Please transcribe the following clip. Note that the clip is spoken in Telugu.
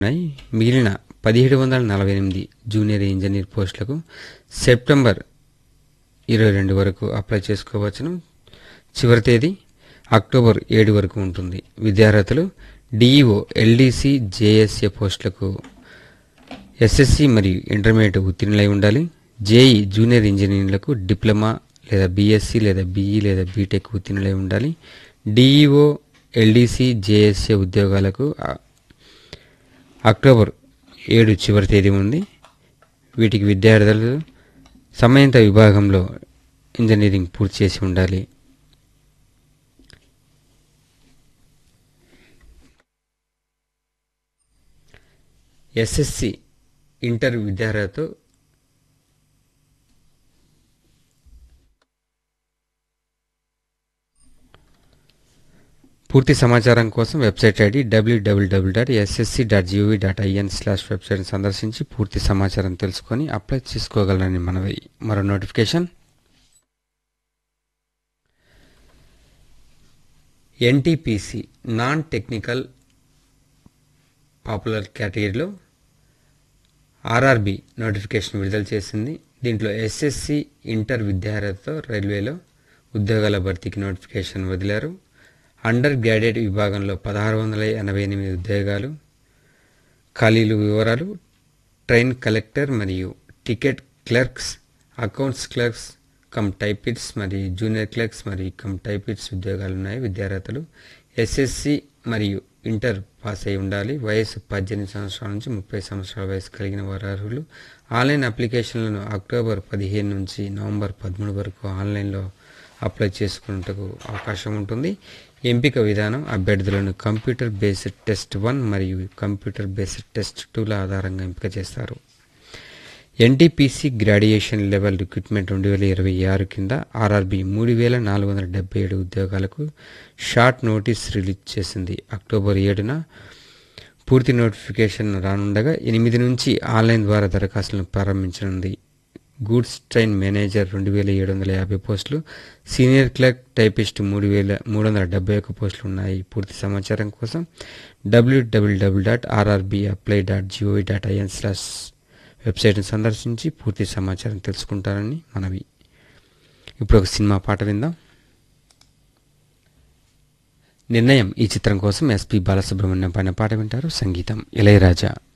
ఉన్నాయి మిగిలిన పదిహేడు వందల నలభై ఎనిమిది జూనియర్ ఇంజనీర్ పోస్టులకు సెప్టెంబర్ ఇరవై రెండు వరకు అప్లై చేసుకోవచ్చును చివరి తేదీ అక్టోబర్ ఏడు వరకు ఉంటుంది విద్యార్థులు డిఈఓ ఎల్డీసీ జేఎస్ఏ పోస్టులకు ఎస్ఎస్సి మరియు ఇంటర్మీడియట్ ఉత్తీర్ణులై ఉండాలి జేఈ జూనియర్ ఇంజనీర్లకు డిప్లొమా లేదా బీఎస్సీ లేదా బీఈ లేదా బీటెక్ ఉత్తీర్ణులై ఉండాలి డిఈఓ ఎల్డీసీ జేఎస్ఏ ఉద్యోగాలకు ఆ, అక్టోబర్ ఏడు చివరి తేదీ ఉంది వీటికి విద్యార్థులు సంబంధిత విభాగంలో ఇంజనీరింగ్ పూర్తి చేసి ఉండాలి ఎస్ఎస్సి ఇంటర్ విద్యార్థులతో పూర్తి సమాచారం కోసం website ID WWW dot SSC dot GOV dot IN slash వెబ్సైట్ని సందర్శించి పూర్తి సమాచారం తెలుసుకొని అప్లై చేసుకోగలరని మనవి మరో notification NTPC non technical popular కేటగిరీలో ఆర్ఆర్బి నోటిఫికేషన్ విడుదల చేసింది దీంట్లో ఎస్ఎస్సి ఇంటర్ విద్యార్థులతో రైల్వేలో ఉద్యోగాల భర్తీకి నోటిఫికేషన్ వదిలారు అండర్ గ్రాడ్యుయేట్ విభాగంలో పదహారు వందల ఎనభై ఎనిమిది ఉద్యోగాలు ఖాళీలు వివరాలు ట్రైన్ కలెక్టర్ మరియు ticket clerks accounts clerks cum typists మరియు జూనియర్ క్లర్క్స్ మరియు కమ్ టైపిట్స్ ఉద్యోగాలు ఉన్నాయి విద్యార్థులు ఎస్ఎస్సి మరియు ఇంటర్ పాస్ అయి ఉండాలి వయసు పద్దెనిమిది సంవత్సరాల నుంచి ముప్పై సంవత్సరాల వయసు కలిగిన వారు అర్హులు ఆన్లైన్ అప్లికేషన్లను అక్టోబర్ పదిహేను నుంచి నవంబర్ పదమూడు వరకు ఆన్లైన్లో అప్లై చేసుకున్నట్టుకు అవకాశం ఉంటుంది ఎంపిక విధానం అభ్యర్థులను కంప్యూటర్ బేస్డ్ టెస్ట్ వన్ మరియు కంప్యూటర్ బేస్డ్ టెస్ట్ టూల ఆధారంగా ఎంపిక చేస్తారు ఎన్టీపీసీ గ్రాడ్యుయేషన్ లెవెల్ రిక్రూట్మెంట్ రెండు వేల ఇరవై ఆరు కింద ఆర్ఆర్బి మూడు వేల నాలుగు వందల డెబ్బై ఏడు ఉద్యోగాలకు షార్ట్ నోటీస్ రిలీజ్ చేసింది అక్టోబర్ ఏడున పూర్తి నోటిఫికేషన్ రానుండగా ఎనిమిది నుంచి ఆన్లైన్ ద్వారా దరఖాస్తులను ప్రారంభించనుంది గూడ్స్ ట్రైన్ మేనేజర్ రెండు వేల ఏడు వందల యాభై పోస్టులు సీనియర్ క్లర్క్ టైపిస్ట్ మూడు వేల మూడు వందల డెబ్బై ఒక్క పోస్టులు ఉన్నాయి పూర్తి సమాచారం కోసం WWW dot RRB apply dot GOV dot IN slash వెబ్సైట్ని సందర్శించి పూర్తి సమాచారం తెలుసుకుంటారని మనవి ఇప్పుడు ఒక సినిమా పాట విందాం నిర్ణయం ఈ చిత్రం కోసం ఎస్పి బాలసుబ్రహ్మణ్యం పైన పాట వింటారు సంగీతం ఇళయరాజా